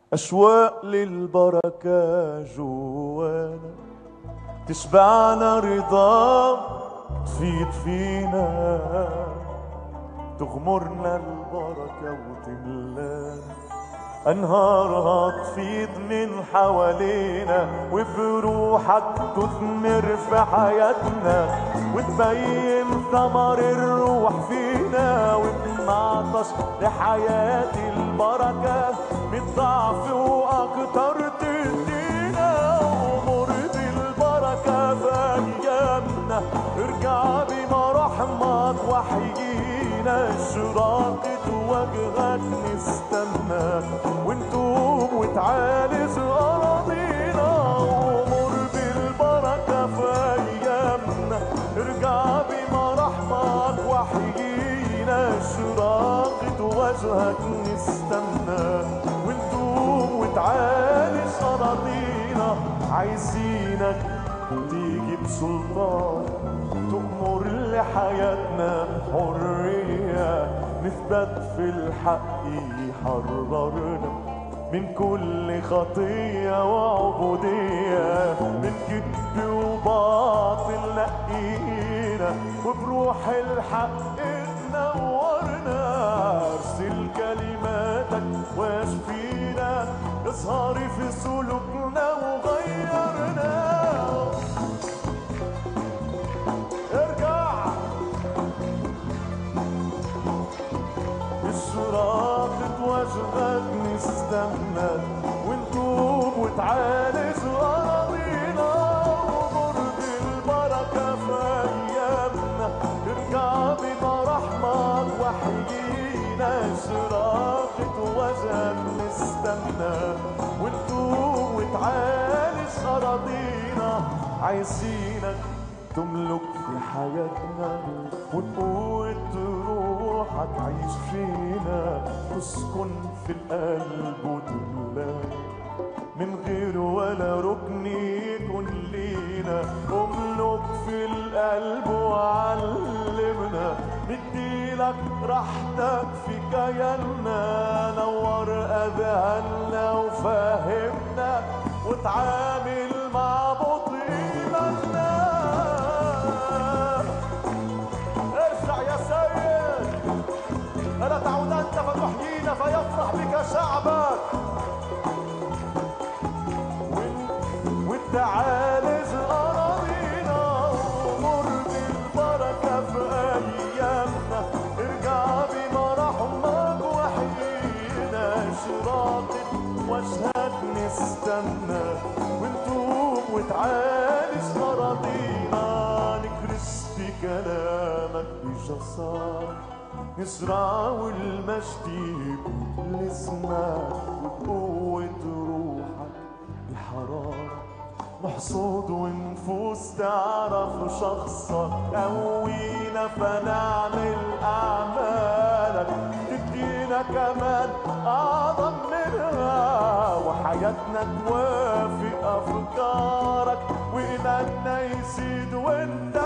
أشواق للبركة جوانا تشبعنا رضا تفيد فينا تغمرنا البركة وتملانا أنهارها تفيض من حوالينا وبروحك تثمر في حياتنا وتبين ثمر الروح فينا وبنعطش لحياة البركة بالضعف وأكتر تدينا ومر بالبركة في أيامنا ارجع بمراحمك وحيينا شراقة وجهك نستنى ونتوب وتعالج أراضينا ومر بالبركة في أيامنا ارجع بمراحمك وحيينا شراقة وجهك نستنى ونتوب وتعالج أراضينا عايزينك تيجي بسلطان تأمر لحياتنا حرية نثبت في الحق يحررنا من كل خطية وعبودية من كذب وباطل نقينا وبروح الحق تنورنا ارسل كلماتك واشفينا اظهري في سلوكنا وغيرنا ارجع بشراقة وجهك نستنى ونتوب وتعالج أراضينا ومر بالبركة في أيامنا ارجع بمراحمك وحيينا شراقة وجهك نستنى ونتوب وتعالج أراضينا عايزينك تملك في حياتنا وبقوة روحك عيش فينا تسكن في القلب وتملى من غير ولا ركن يكون لينا املك في القلب وعلمنا نديلك راحتك في كياننا نور اذهاننا وفهمنا وتعامل مع بطيئنا ارجع يا سيد ألا تعود أنت فتحيينا فيفرح بك شعبك وإن- والتعالج أراضينا ومر بالبركة في أيامنا ارجع بمراحمك وحيينا شراقة وجهك نستنى ونتوب وتعالج أراضينا نكرس بكلامك بجسار نزرع والمجد يكون لاسمك وبقوة روحك بحرارة نحصد ونفوس تعرف شخصك قوينا فنعمل أعمالك تدينا كمان أعظم منها وحياتنا توافق أفكارك وإيماننا يزيد وانت